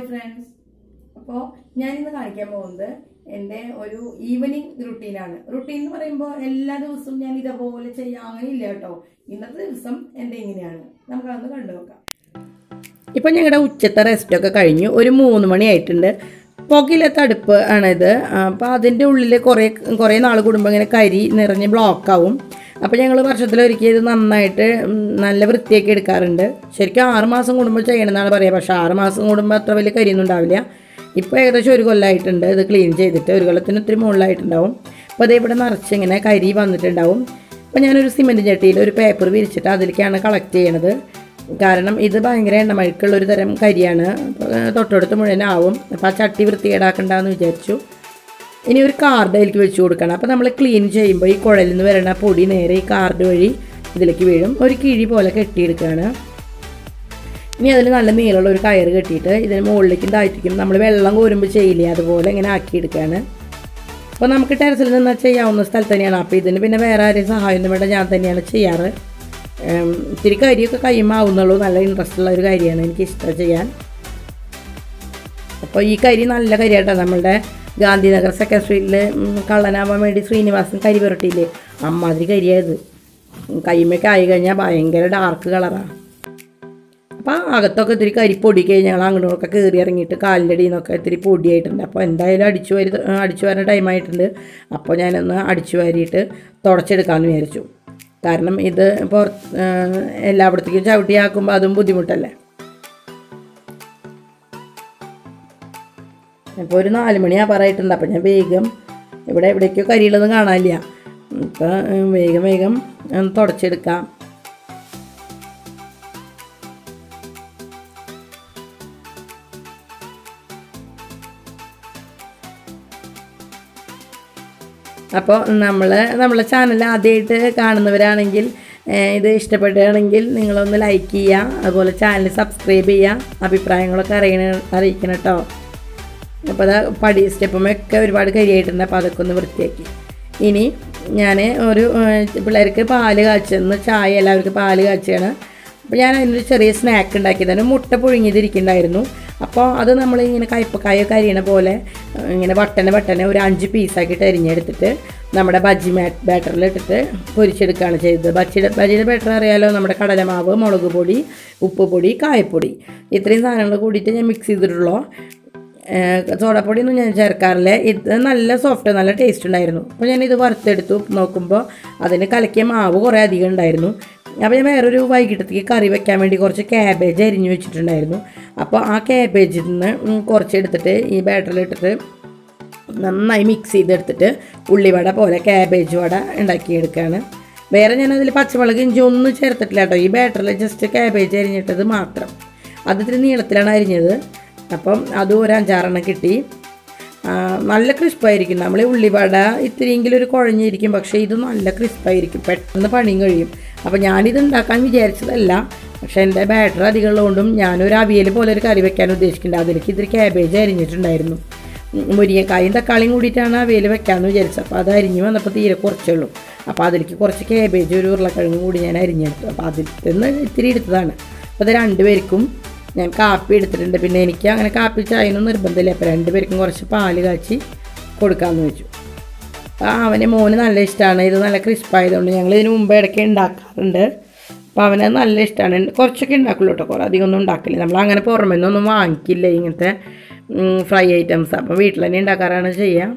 friends അപ്പോൾ ഞാനിന്ന് കാണിക്കാൻ പോകുന്നത് എൻ്റെ ഒരു ഈവനിങ് റുട്ടീനാണ് റുട്ടീൻ എന്ന് പറയുമ്പോൾ എല്ലാ ദിവസവും ഞാൻ ഇതേപോലെ ചെയ്യാം അങ്ങനെ ഇല്ല കേട്ടോ ഇന്നത്തെ ദിവസം എൻ്റെ ഇങ്ങനെയാണ് നമുക്കതൊന്ന് കണ്ടു നോക്കാം ഇപ്പം ഞങ്ങളുടെ ഉച്ചത്തെ റെസ്റ്റൊക്കെ കഴിഞ്ഞു ഒരു മൂന്ന് മണിയായിട്ടുണ്ട് പുകയില്ലാത്ത അടുപ്പ് ആണിത് അപ്പോൾ അതിൻ്റെ ഉള്ളിൽ കുറേ കുറേ നാൾ കൂടുമ്പോൾ ഇങ്ങനെ കരി നിറഞ്ഞ് ബ്ലോക്കാവും അപ്പോൾ ഞങ്ങൾ വർഷത്തിലൊരിക്കൽ ഇത് നന്നായിട്ട് ഉം, നല്ല വൃത്തിയാക്കി എടുക്കാറുണ്ട് ശരിക്കും ആറ് മാസം കൂടുമ്പോൾ ചെയ്യണമെന്നാണ് പറയുക പക്ഷേ ആറ് മാസം കൂടുമ്പോൾ അത്ര വലിയ കരിയൊന്നും ഉണ്ടാവില്ല ഇപ്പോൾ ഏകദേശം ഒരു കൊല്ലമായിട്ടുണ്ട് ഇത് ക്ലീൻ ചെയ്തിട്ട് ഒരു കൊല്ലത്തിന് ഒത്തിരി മുകളിലായിട്ടുണ്ടാവും അപ്പോൾ അതേ ഇവിടെ നിറച്ച് ഇങ്ങനെ കരി വന്നിട്ടുണ്ടാവും അപ്പോൾ ഞാനൊരു സിമെൻറ്റ് ചട്ടിയിൽ ഒരു പേപ്പർ വിരിച്ചിട്ട് അതിലേക്കാണ് കളക്ട് ചെയ്യണത് കാരണം ഇത് ഭയങ്കര എണ്ണമഴുക്കുള്ള ഒരു തരം കരിയാണ് അപ്പോൾ, ഏഹ്, തൊട്ടടുത്ത് മുഴുവനാവും അപ്പോൾ ആ ചട്ടി വൃത്തികേടാക്കണ്ടെന്ന് വിചാരിച്ചു ഇനി ഒരു കാർഡ് അതിലേക്ക് വെച്ച് കൊടുക്കണം അപ്പോൾ നമ്മൾ ക്ലീൻ ചെയ്യുമ്പോൾ ഈ കുഴലിൽ നിന്ന് വരുന്ന പൊടി നേരെ ഈ കാർഡ് വഴി ഇതിലേക്ക് വീഴും ഒരു കിഴി പോലെ കെട്ടിയെടുക്കുകയാണ് ഇനി അതിൽ നല്ല നീളമുള്ള ഒരു കയറ് കെട്ടിയിട്ട് ഇതിന് മുകളിലേക്കും താഴ്ത്തിക്കും നമ്മൾ വെള്ളം കോരുമ്പോൾ ചെയ്യില്ലേ അതുപോലെ ഇങ്ങനെ ആക്കിയെടുക്കുകയാണ് അപ്പോൾ നമുക്ക് ടെറസിൽ നിന്ന് ചെയ്യാവുന്ന സ്ഥലത്ത് തന്നെയാണ് അപ്പോൾ ഇതിന് പിന്നെ വേറെ ആരെയും സഹായമൊന്നും വേണ്ട ഞാൻ തന്നെയാണ് ചെയ്യാറ് ഉം, ഇത്തിരി കരിയൊക്കെ കൈമാവുന്നുള്ളൂ നല്ല ഇൻട്രസ്റ്റ് ഉള്ള ഒരു കാര്യമാണ് എനിക്ക് ഇഷ്ടം ചെയ്യാൻ അപ്പോൾ ഈ കരി നല്ല കരിയാട്ടോ നമ്മളുടെ ഗാന്ധിനഗർ സെക്കൻഡ് സ്ട്രീറ്റിൽ കള്ളനാവാൻ വേണ്ടി ശ്രീനിവാസൻ കരി പുരട്ടിയില്ലേ അമ്മാതിരി കരിയായത് കൈമയൊക്കെ ആയി കഴിഞ്ഞാൽ ഭയങ്കര ഡാർക്ക് കളറാണ് അപ്പോൾ അകത്തൊക്കെ ഇത്തിരി കരിപ്പൊടി കഴിഞ്ഞ് ഞങ്ങൾ അങ്ങോട്ടൊക്കെ കയറി ഇറങ്ങിയിട്ട് കാലിൻ്റെ അടിയിൽ നിന്നൊക്കെ ഇത്തിരി പൊടിയായിട്ടുണ്ട് അപ്പോൾ എന്തായാലും അടിച്ചു വാരി അടിച്ചു വരുന്ന ടൈമായിട്ടുണ്ട് അപ്പോൾ ഞാനൊന്ന് അടിച്ചു വാരിയിട്ട് തുടച്ചെടുക്കാമെന്ന് വിചാരിച്ചു കാരണം ഇത് പുറ എല്ലായിടത്തേക്കും ചവിട്ടിയാക്കുമ്പോൾ അതും ബുദ്ധിമുട്ടല്ലേ ഇപ്പോൾ ഒരു നാല് മണിയാ പറയിട്ടുണ്ട് അപ്പോൾ ഞാൻ വേഗം ഇവിടെ എവിടേക്കോ കരിയുള്ളതും കാണാനില്ല അപ്പോൾ വേഗം വേഗം ഒന്ന് തുടച്ചെടുക്കാം അപ്പോൾ നമ്മൾ നമ്മളെ ചാനൽ ആദ്യമായിട്ട് കാണുന്നവരാണെങ്കിൽ ഏഹ്, ഇത് ഇഷ്ടപ്പെടുകയാണെങ്കിൽ നിങ്ങളൊന്ന് ലൈക്ക് ചെയ്യുക അതുപോലെ ചാനൽ സബ്സ്ക്രൈബ് ചെയ്യുക അഭിപ്രായങ്ങളൊക്കെ അറിയണ അറിയിക്കണം കേട്ടോ അപ്പോൾ അത് പടി സ്റ്റെപ്പുമൊക്കെ ഒരുപാട് കരിയായിട്ടുണ്ട് അപ്പോൾ അതൊക്കെ ഒന്ന് വൃത്തിയാക്കി ഇനി ഞാൻ ഒരു ഏഹ്, പിള്ളേർക്ക് പാല് കാച്ചുന്ന ചായ എല്ലാവർക്കും പാല് കാച്ചുകയാണ് അപ്പോൾ ഞാൻ അതിനൊരു ചെറിയ സ്നാക്ക് ഉണ്ടാക്കിയതാണ് മുട്ട പുഴുങ്ങിയതിരിക്കുന്നുണ്ടായിരുന്നു അപ്പോൾ അത് നമ്മൾ ഇങ്ങനെ കയ്പക്കായൊക്കെ അരിയണ പോലെ ഏഹ്, ഇങ്ങനെ വട്ടനെ വട്ടനെ ഒരു അഞ്ച് പീസാക്കിയിട്ട് അരിഞ്ഞെടുത്തിട്ട് നമ്മുടെ ബജ്ജി മാ ബാറ്ററിൽ ഇട്ടിട്ട് പൊരിച്ചെടുക്കുകയാണ് ചെയ്തത് ബജ്ജിയുടെ ബജ്ജിയുടെ ബാറ്റർ അറിയാലോ നമ്മുടെ കടലമാവ് മുളക് പൊടി ഉപ്പ് പൊടി കായപ്പൊടി ഇത്രയും സാധനങ്ങൾ കൂടിയിട്ട് ഞാൻ മിക്സ് ചെയ്തിട്ടുള്ളൂ സോഡാപ്പൊടിയൊന്നും ഞാൻ ചേർക്കാറില്ല ഇത് നല്ല സോഫ്റ്റ് നല്ല ടേസ്റ്റ് ഉണ്ടായിരുന്നു അപ്പോൾ ഞാനിത് വറുത്തെടുത്തു നോക്കുമ്പോൾ അതിന് കലക്കിയ മാവ് കുറേ അധികം ഉണ്ടായിരുന്നു അപ്പോൾ ഞാൻ വേറൊരു വൈകിട്ടത്തേക്ക് കറി വെക്കാൻ വേണ്ടി കുറച്ച് ക്യാബേജ് അരിഞ്ഞു വെച്ചിട്ടുണ്ടായിരുന്നു അപ്പോൾ ആ ക്യാബേജിൽ നിന്ന് ഉം, കുറച്ച് എടുത്തിട്ട് ഈ ബാറ്ററിലിട്ടിട്ട് നന്നായി മിക്സ് ചെയ്തെടുത്തിട്ട് ഉള്ളിവട പോലെ ക്യാബേജ് വട ഉണ്ടാക്കിയെടുക്കുകയാണ് വേറെ ഞാനതിൽ പച്ചമുളക് ഇഞ്ചി ഒന്നും ചേർത്തിട്ടില്ല കേട്ടോ ഈ ബാറ്ററിൽ ജസ്റ്റ് ക്യാബേജ് അരിഞ്ഞിട്ടത് മാത്രം അത് ഇത്തിരി നീളത്തിലാണ് അരിഞ്ഞത് അപ്പം അതും ഒരു അഞ്ചാറെണ്ണം കിട്ടി ആ, നല്ല ക്രിസ്പായിരിക്കും നമ്മൾ ഈ ഉള്ളിവട ഇത്തിരിയെങ്കിലും ഒരു കുഴഞ്ഞിരിക്കും പക്ഷേ ഇത് നല്ല ക്രിസ്പായിരിക്കും പെട്ടെന്ന് പണിയും കഴിയും അപ്പോൾ ഞാനിത് ഉണ്ടാക്കാൻ വിചാരിച്ചതല്ല പക്ഷേ എൻ്റെ ബാറ്റർ അധികം ഉള്ളതുകൊണ്ടും ഞാനൊരു അവിയൽ പോലെ ഒരു കറി വെക്കാൻ ഉദ്ദേശിക്കുന്നുണ്ട് അതിലേക്ക് ഇത്തിരി ക്യാബേജ് അരിഞ്ഞിട്ടുണ്ടായിരുന്നു ഉം, മുരിങ്ങക്കായും തക്കാളിയും കൂടിയിട്ടാണ് അവിയൽ വെക്കാമെന്ന് വിചാരിച്ചത് അപ്പോൾ അത് അരിഞ്ഞ് വന്നപ്പോൾ തീരെ കുറച്ചേ ഉള്ളൂ അപ്പോൾ അതിലേക്ക് കുറച്ച് ക്യാബേജ് ഒരു ഉരുളക്കിഴങ്ങും കൂടി ഞാൻ അരിഞ്ഞെടുത്തു അപ്പോൾ അതിൽ നിന്ന് ഇത്തിരി എടുത്തതാണ് അപ്പോൾ അത് രണ്ടുപേർക്കും ഞാൻ കാപ്പി എടുത്തിട്ടുണ്ട് പിന്നെ എനിക്ക് അങ്ങനെ കാപ്പി ചായയൊന്നും നിർബന്ധമില്ല അപ്പോൾ രണ്ടുപേർക്കും കുറച്ച് പാല് കാച്ചി കൊടുക്കാമെന്ന് വെച്ചു അപ്പോൾ അവന് മോന് നല്ല ഇഷ്ടമാണ് ഇത് നല്ല ക്രിസ്പായതുകൊണ്ട് ഞങ്ങൾ ഇതിന് മുമ്പ് ഇടയ്ക്ക് ഉണ്ടാക്കാറുണ്ട് അപ്പോൾ അവന് നല്ല ഇഷ്ടമാണ് കുറച്ചൊക്കെ ഉണ്ടാക്കുള്ളൂ കേട്ടോ കുറേ അധികം ഒന്നും ഉണ്ടാക്കില്ല നമ്മൾ അങ്ങനെ പുറമേ നിന്നൊന്നും വാങ്ങിക്കില്ല ഇങ്ങനത്തെ ഫ്രൈ ഐറ്റംസ് അപ്പോൾ വീട്ടിൽ തന്നെ ഉണ്ടാക്കാറാണ് ചെയ്യുക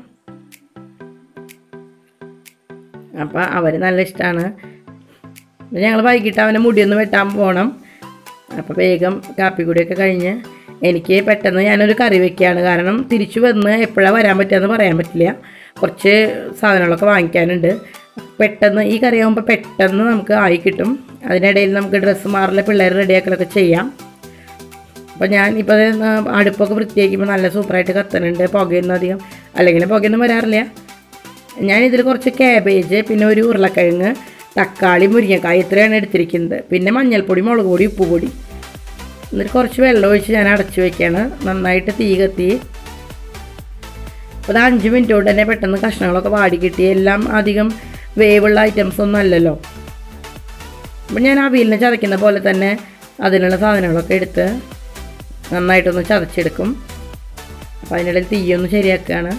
അപ്പോൾ അവർ നല്ല ഇഷ്ടമാണ് ഞങ്ങൾ വൈകിട്ട് അവനെ മുടിയൊന്ന് വെട്ടാൻ പോകണം അപ്പോൾ വേഗം കാപ്പി കൂടിയൊക്കെ കഴിഞ്ഞ് എനിക്ക് പെട്ടെന്ന് ഞാനൊരു കറി വെക്കുകയാണ് കാരണം തിരിച്ചു വന്ന് എപ്പോഴാണ് വരാൻ പറ്റുകയെന്ന് പറയാൻ പറ്റില്ല കുറച്ച് സാധനങ്ങളൊക്കെ വാങ്ങിക്കാനുണ്ട് പെട്ടെന്ന് ഈ കറിയാകുമ്പോൾ പെട്ടെന്ന് നമുക്ക് ആയി കിട്ടും അതിനിടയിൽ നമുക്ക് ഡ്രസ്സ് മാറില്ല പിള്ളേർ റെഡിയാക്കലൊക്കെ ചെയ്യാം അപ്പോൾ ഞാൻ ഇപ്പോൾ അടുപ്പൊക്കെ വൃത്തിയാക്കുമ്പോൾ നല്ല സൂപ്പറായിട്ട് കത്തനുണ്ട് പുകയൊന്നും അധികം അല്ലെങ്കിൽ പുകയൊന്നും വരാറില്ല ഞാനിതിൽ കുറച്ച് ക്യാബേജ് പിന്നെ ഒരു ഉരുളക്കിഴങ്ങ് തക്കാളി മുരിങ്ങക്കായ ഇത്രയാണ് എടുത്തിരിക്കുന്നത് പിന്നെ മഞ്ഞൾപ്പൊടി മുളക് പൊടി ഉപ്പ് പൊടി എന്നിട്ട് കുറച്ച് വെള്ളം ഒഴിച്ച് ഞാൻ അടച്ചു വെക്കുകയാണ് നന്നായിട്ട് തീ കത്തി അപ്പോൾ അത് അഞ്ച് മിനിറ്റ് കൊണ്ട് തന്നെ പെട്ടെന്ന് കഷ്ണങ്ങളൊക്കെ വാടി കിട്ടി എല്ലാം അധികം വേവുള്ള ഐറ്റംസ് ഒന്നും അല്ലല്ലോ അപ്പം ഞാൻ അവിയലിനെ ചതയ്ക്കുന്ന പോലെ തന്നെ അതിനുള്ള സാധനങ്ങളൊക്കെ എടുത്ത് നന്നായിട്ടൊന്ന് ചതച്ചെടുക്കും അപ്പോൾ അതിനിടയിൽ തീയൊന്ന് ശരിയാക്കുകയാണ്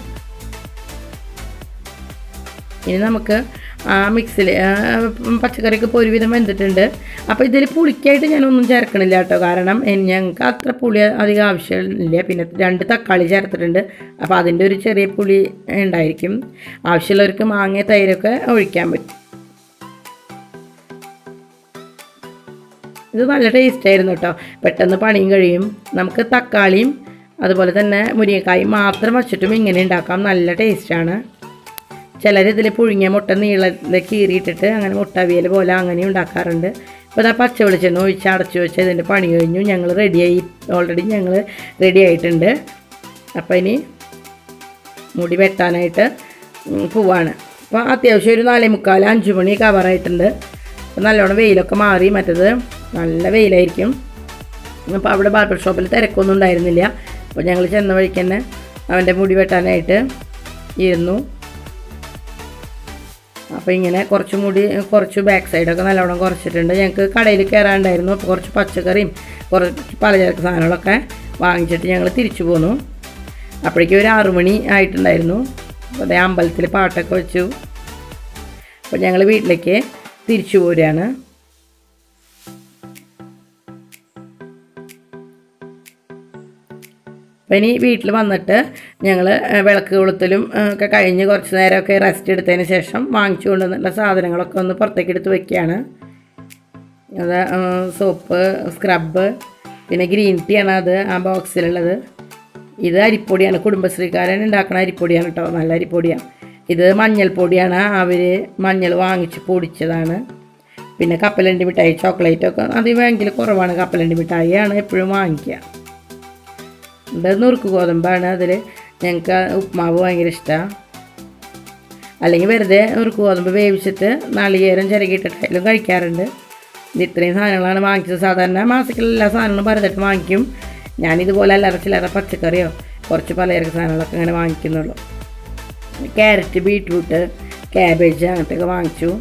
ഇനി നമുക്ക് ആ മിക്സിൽ പച്ചക്കറിക്ക് ഇപ്പോൾ ഒരുവിധം വെന്തിട്ടുണ്ട് അപ്പോൾ ഇതിൽ പുളിക്കായിട്ട് ഞാനൊന്നും ചേർക്കണില്ല കേട്ടോ കാരണം എൻ- ഞങ്ങൾക്ക് അത്ര പുളി അധികം ആവശ്യമില്ല പിന്നെ രണ്ട് തക്കാളി ചേർത്തിട്ടുണ്ട് അപ്പോൾ അതിൻ്റെ ഒരു ചെറിയ പുളി ഉണ്ടായിരിക്കും ആവശ്യമുള്ളവർക്ക് മാങ്ങ തൈരൊക്കെ ഒഴിക്കാൻ പറ്റും ഇത് നല്ല ടേസ്റ്റ് ആയിരുന്നു കേട്ടോ പെട്ടെന്ന് പണിയും കഴിയും നമുക്ക് തക്കാളിയും അതുപോലെ തന്നെ മുരിങ്ങക്കായും മാത്രം വച്ചിട്ടും ഇങ്ങനെ ഉണ്ടാക്കാം നല്ല ടേസ്റ്റാണ് ചിലർ ഇതിൽ പുഴുങ്ങിയ മുട്ട നീളത്തിൽ കീറിയിട്ടിട്ട് അങ്ങനെ മുട്ട അവിയൽ പോലെ അങ്ങനെ ഉണ്ടാക്കാറുണ്ട് അപ്പോൾ ഇതാ പച്ച വെളിച്ചെണ്ണ ഒഴിച്ച് അടച്ചു വെച്ച് ഇതിൻ്റെ പണി കഴിഞ്ഞു ഞങ്ങൾ റെഡിയായി ഓൾറെഡി ഞങ്ങൾ റെഡി ആയിട്ടുണ്ട് അപ്പോൾ ഇനി മുടി വെട്ടാനായിട്ട് ഉം, പോവാണ് അപ്പോൾ അത്യാവശ്യം ഒരു നാലേ മുക്കാൽ അഞ്ച് മണി കവറായിട്ടുണ്ട് അപ്പോൾ നല്ലോണം വെയിലൊക്കെ മാറി മറ്റത് നല്ല വെയിലായിരിക്കും അപ്പോൾ അവിടെ ബാർബർ ഷോപ്പിൽ തിരക്കൊന്നും ഉണ്ടായിരുന്നില്ല അപ്പോൾ ഞങ്ങൾ ചെന്ന വഴിക്ക് തന്നെ അവൻ്റെ മുടി വെട്ടാനായിട്ട് ഇരുന്നു അപ്പോൾ ഇങ്ങനെ കുറച്ച് മുടി കുറച്ച് ബാക്ക് സൈഡൊക്കെ നല്ലോണം കുറച്ചിട്ടുണ്ട് ഞങ്ങൾക്ക് കടയിൽ കയറാണ്ടായിരുന്നു അപ്പോൾ കുറച്ച് പച്ചക്കറിയും കുറച്ച് പലചരക്ക് സാധനങ്ങളൊക്കെ വാങ്ങിച്ചിട്ട് ഞങ്ങൾ തിരിച്ചു പോന്നു അപ്പോഴേക്കും ഒരു ആറു മണി ആയിട്ടുണ്ടായിരുന്നു അപ്പോൾ അതേ അമ്പലത്തിൽ പാട്ടൊക്കെ വെച്ചു അപ്പോൾ ഞങ്ങൾ വീട്ടിലേക്ക് തിരിച്ചു പോരുകയാണ് അപ്പം ഇനി വീട്ടിൽ വന്നിട്ട് ഞങ്ങൾ വിളക്ക് കൊളുത്തലും ആ, ഒക്കെ കഴിഞ്ഞ് കുറച്ച് നേരമൊക്കെ റെസ്റ്റ് എടുത്തതിന് ശേഷം വാങ്ങിച്ചു കൊണ്ടുവന്നിട്ടുള്ള സാധനങ്ങളൊക്കെ ഒന്ന് പുറത്തേക്ക് എടുത്ത് വെക്കുകയാണ് അത് ആ, സോപ്പ് സ്ക്രബ് പിന്നെ ഗ്രീൻ ടീ ആണ് അത് ആ ബോക്സിലുള്ളത് ഇത് അരിപ്പൊടിയാണ് കുടുംബശ്രീക്കാരൻ ഉണ്ടാക്കുന്ന അരിപ്പൊടിയാണ് കേട്ടോ നല്ല അരിപ്പൊടിയാണ് ഇത് മഞ്ഞൾപ്പൊടിയാണ് അവർ മഞ്ഞൾ വാങ്ങിച്ച് പൊടിച്ചതാണ് പിന്നെ കപ്പലണ്ടി മിഠായി ചോക്ലേറ്റൊക്കെ അത് ഭയങ്കര കുറവാണ് കപ്പലണ്ടി മിഠായിയാണ് എപ്പോഴും വാങ്ങിക്കുക ഇത് നുറുക്ക് ഗോതമ്പാണ് അതിൽ ഞങ്ങൾക്ക് ഉപ്മാവ് ഭയങ്കര ഇഷ്ടമാണ് അല്ലെങ്കിൽ വെറുതെ നുറുക്ക് ഗോതമ്പ് വേവിച്ചിട്ട് നാളികേരം ചിരകിയിട്ടിട്ടായാലും കഴിക്കാറുണ്ട് ഇത് ഇത്രയും സാധനങ്ങളാണ് വാങ്ങിച്ചത് സാധാരണ മാസത്തിൽ എല്ലാ സാധനങ്ങളും പരതിട്ട് വാങ്ങിക്കും ഞാനിതുപോലെ അല്ലറ ചില്ലറ പച്ചക്കറിയോ കുറച്ച് പലചരക്ക് സാധനങ്ങളൊക്കെ അങ്ങനെ വാങ്ങിക്കുന്നുള്ളൂ ക്യാരറ്റ് ബീട്രൂട്ട് ക്യാബേജ് അങ്ങനത്തെയൊക്കെ വാങ്ങിച്ചു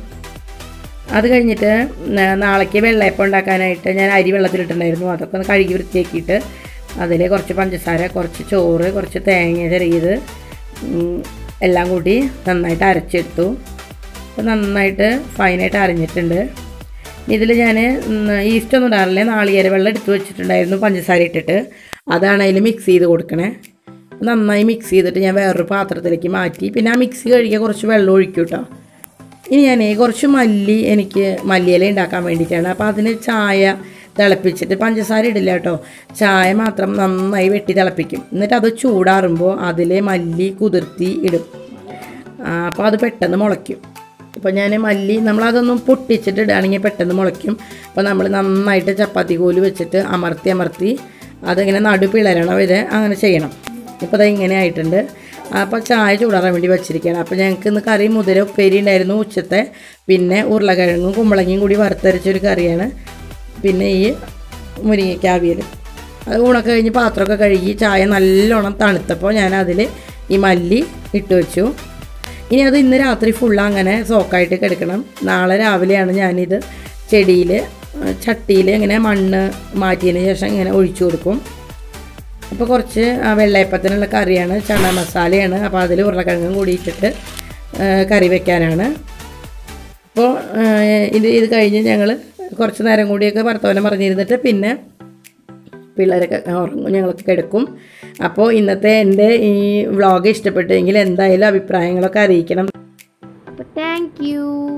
അത് കഴിഞ്ഞിട്ട് ന- നാളേക്ക് വെള്ളയപ്പം ഉണ്ടാക്കാനായിട്ട് ഞാൻ അരി വെള്ളത്തിലിട്ടുണ്ടായിരുന്നു അതൊക്കെ ഒന്ന് കഴുകി വൃത്തിയാക്കിയിട്ട് അതിൽ കുറച്ച് പഞ്ചസാര കുറച്ച് ചോറ് കുറച്ച് തേങ്ങ ചെറിയത് ഉം, എല്ലാം കൂടി നന്നായിട്ട് അരച്ചെടുത്തു അപ്പോൾ നന്നായിട്ട് ഫൈനായിട്ട് അരഞ്ഞിട്ടുണ്ട് ഇതിൽ ഞാൻ ഈസ്റ്റ് ഒന്നും ഇടാറില്ല നാളികേര വെള്ളം എടുത്ത് വെച്ചിട്ടുണ്ടായിരുന്നു പഞ്ചസാര ഇട്ടിട്ട് അതാണ് അതിൽ മിക്സ് ചെയ്ത് കൊടുക്കണേ നന്നായി മിക്സ് ചെയ്തിട്ട് ഞാൻ വേറൊരു പാത്രത്തിലേക്ക് മാറ്റി പിന്നെ ആ മിക്സി കഴുകിയ കുറച്ച് വെള്ളം ഒഴിക്കും കേട്ടോ ഇനി ഞാൻ കുറച്ച് മല്ലി എനിക്ക് മല്ലിയില ഉണ്ടാക്കാൻ വേണ്ടിയിട്ടാണ് അപ്പോൾ അതിന് ചായ തിളപ്പിച്ചിട്ട് പഞ്ചസാര ഇടില്ല കേട്ടോ ചായ മാത്രം നന്നായി വെട്ടി തിളപ്പിക്കും എന്നിട്ട് അത് ചൂടാറുമ്പോൾ അതിൽ മല്ലി കുതിർത്തി ഇടും അപ്പോൾ അത് പെട്ടെന്ന് മുളയ്ക്കും അപ്പോൾ ഞാൻ മല്ലി നമ്മളതൊന്നും പൊട്ടിച്ചിട്ട് ഇടുകയാണെങ്കിൽ പെട്ടെന്ന് മുളയ്ക്കും അപ്പോൾ നമ്മൾ നന്നായിട്ട് ചപ്പാത്തി കോല് വെച്ചിട്ട് അമർത്തി അമർത്തി അതിങ്ങനെ നടു പിളരണം വരെ അങ്ങനെ ചെയ്യണം ഇപ്പോൾ അത് ഇങ്ങനെ ആയിട്ടുണ്ട് അപ്പോൾ ചായ ചൂടാറാൻ വേണ്ടി വെച്ചിരിക്കുകയാണ് അപ്പോൾ ഞങ്ങൾക്ക് ഇന്ന് കറി മുതല ഉപ്പേരി ഉണ്ടായിരുന്നു ഉച്ചത്തെ പിന്നെ ഉരുളക്കിഴങ്ങും കുമ്പളങ്ങയും കൂടി വറുത്തരച്ചൊരു കറിയാണ് പിന്നെ ഈ മുരിങ്ങയ്ക്ക അവിയൽ അത് ഊണൊക്കെ കഴിഞ്ഞ് പാത്രമൊക്കെ കഴുകി ചായ നല്ലോണം തണുത്തപ്പോൾ ഞാൻ അതിൽ ഈ മല്ലി ഇട്ട് വെച്ചു ഇനി അത് ഇന്ന് രാത്രി ഫുള്ള് അങ്ങനെ സോക്കായിട്ട് കിടക്കണം നാളെ രാവിലെയാണ് ഞാനിത് ചെടിയിൽ ചട്ടിയിൽ ഇങ്ങനെ മണ്ണ് മാറ്റിയതിന് ശേഷം ഇങ്ങനെ ഒഴിച്ചു കൊടുക്കും അപ്പോൾ കുറച്ച് ആ, വെള്ളയപ്പത്തിനുള്ള കറിയാണ് ചണ മസാലയാണ് അപ്പോൾ അതിൽ ഉരുളക്കിഴങ്ങും കൂടി ഇട്ടിട്ട് ആ, കറി വെക്കാനാണ് അപ്പോൾ ആ, ഇത് ഇത് കഴിഞ്ഞ് ഞങ്ങൾ കുറച്ച് നേരം കൂടിയൊക്കെ വർത്തമാനം പറഞ്ഞിരുന്നിട്ട് പിന്നെ പിള്ളേരൊക്കെ ഉറങ്ങും ഞങ്ങളൊക്കെ കിടക്കും അപ്പോൾ ഇന്നത്തെ എൻ്റെ ഈ വ്ളോഗ് ഇഷ്ടപ്പെട്ടെങ്കിൽ എന്തായാലും അഭിപ്രായങ്ങളൊക്കെ അറിയിക്കണം അപ്പോൾ താങ്ക് യു